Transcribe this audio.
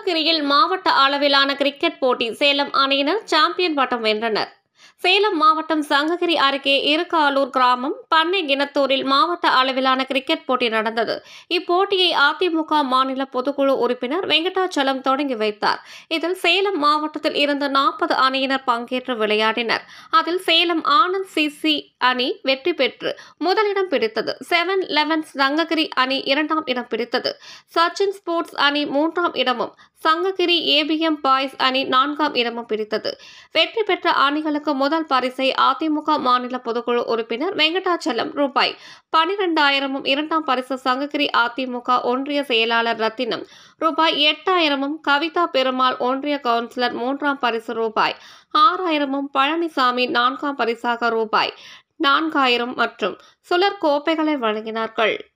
சங்ககிரியில் மாவட்ட அளவிலான கிரிக்கெட் போட்டி சேலம் அணியினர் சாம்பியன் பட்டம் வென்றனர் சேலம் மாவட்டம் சங்ககிரி அருகே இருக்காலூர் கிராமம் பண்ணை கிணத்தூரில் மாவட்ட அளவிலான கிரிக்கெட் போட்டி நடந்தது இப்போட்டியை அதிமுக மாநில பொதுக்குழு உறுப்பினர் வெங்கடாச்சலம் தொடங்கி வைத்தார் இதில் சேலம் மாவட்டத்தில் இருந்து நாற்பது அணியினர் பங்கேற்று விளையாடினர் அதில் சேலம் ஆனந்த் சிசி அணி வெற்றி பெற்று முதலிடம் பிடித்தது செவன் லெவன்ஸ் சங்ககிரி அணி இரண்டாம் இடம் பிடித்தது சச்சின் ஸ்போர்ட்ஸ் அணி மூன்றாம் இடமும் சங்ககிரி ஏபிஎம் பாய்ஸ் அணி நான்காம் இடமும் பிடித்தது வெற்றி பெற்ற அணிகளுக்கு முதல் பரிசை அதிமுக மாநில பொதுக்குழு உறுப்பினர் வெங்கடாச்சலம் ரூபாய் பனிரெண்டாயிரமும் இரண்டாம் பரிசு சங்ககிரி அதிமுக ஒன்றிய செயலாளர் ரத்தினம் ரூபாய் எட்டாயிரமும் கவிதா பெருமாள் ஒன்றிய கவுன்சிலர் மூன்றாம் பரிசு ரூபாய் ஆறாயிரமும் பழனிசாமி நான்காம் பரிசாக ரூபாய் நான்காயிரம் மற்றும் சுழற் கோப்பைகளை வழங்கினார்கள்